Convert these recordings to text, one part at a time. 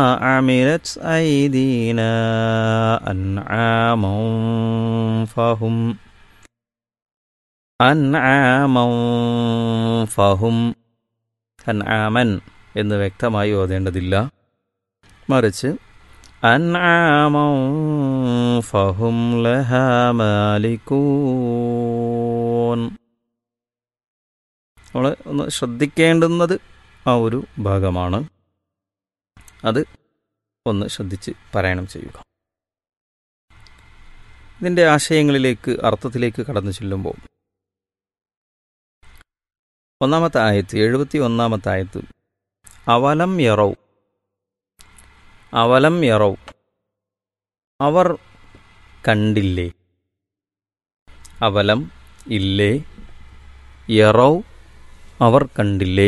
عملت أيدينا أنعاما فهم أنعاما فهم അൻആമൻ എന്ന് വ്യക്തമായി ഓതേണ്ടതില്ല മറിച്ച് അൻആമം ഫഹും ലഹാ മാലിക്കൂൻ നമ്മൾ ഒന്ന് ശ്രദ്ധിക്കേണ്ടുന്നത് ആ ഒരു ഭാഗമാണ് അത് ഒന്ന് ശ്രദ്ധിച്ച് പാരായണം ചെയ്യുക ഇതിൻ്റെ ആശയങ്ങളിലേക്ക് അർത്ഥത്തിലേക്ക് കടന്നു ചെല്ലുമ്പോൾ ഒന്നാമത്തെ ആയത്ത് എഴുപത്തി ഒന്നാമത്തെ ആയത്ത് അവലം യറവ് അവലം യറവ് അവർ കണ്ടില്ലേ അവലം ഇല്ലേ യറവ് അവർ കണ്ടില്ലേ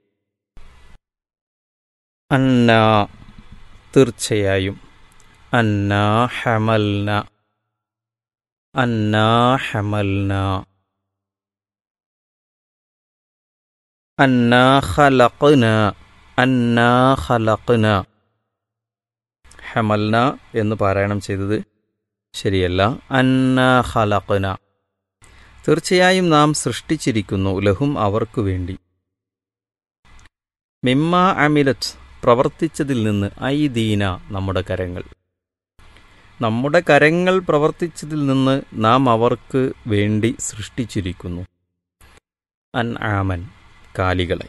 അന്ന തീർച്ചയായും അന്ന ഹമൽന അന്ന ഹമൽന അന്ന ഖലഖ്ന അന്ന ഖലഖ്ന ഹമൽന എന്ന് പാരായണം ചെയ്തത് ശരിയല്ല അന്ന ഖലഖ്ന തീർച്ചയായും നാം സൃഷ്ടിച്ചിരിക്കുന്നു ലഹും അവർക്കു വേണ്ടി മിമ്മ അമിലത്ത് പ്രവർത്തിച്ചതിൽ നിന്ന് ഐദീന നമ്മുടെ കരങ്ങൾ നമ്മുടെ കരങ്ങൾ പ്രവർത്തിച്ചതിൽ നിന്ന് നാം അവർക്ക് വേണ്ടി സൃഷ്ടിച്ചിരിക്കുന്നു അൻ ആമൻ കാലികളെ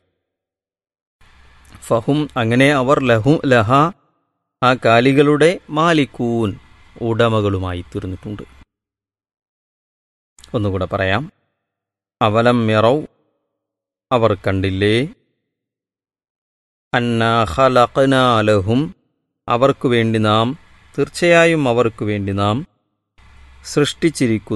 ഫഹും അങ്ങനെ അവർ ലഹു ലഹ ആ കാലികളുടെ മാലിക്കൂൻ ഉടമകളുമായി തീർന്നിട്ടുണ്ട് ഒന്നുകൂടെ പറയാം അവലം മിറവ് അവർ കണ്ടില്ലേ അന്നാ ഖലഖ്നാലഹും അവർക്കു വേണ്ടി നാം തീർച്ചയായും അവർക്കു വേണ്ടി നാം സൃഷ്ടിച്ചിരിക്കുന്നു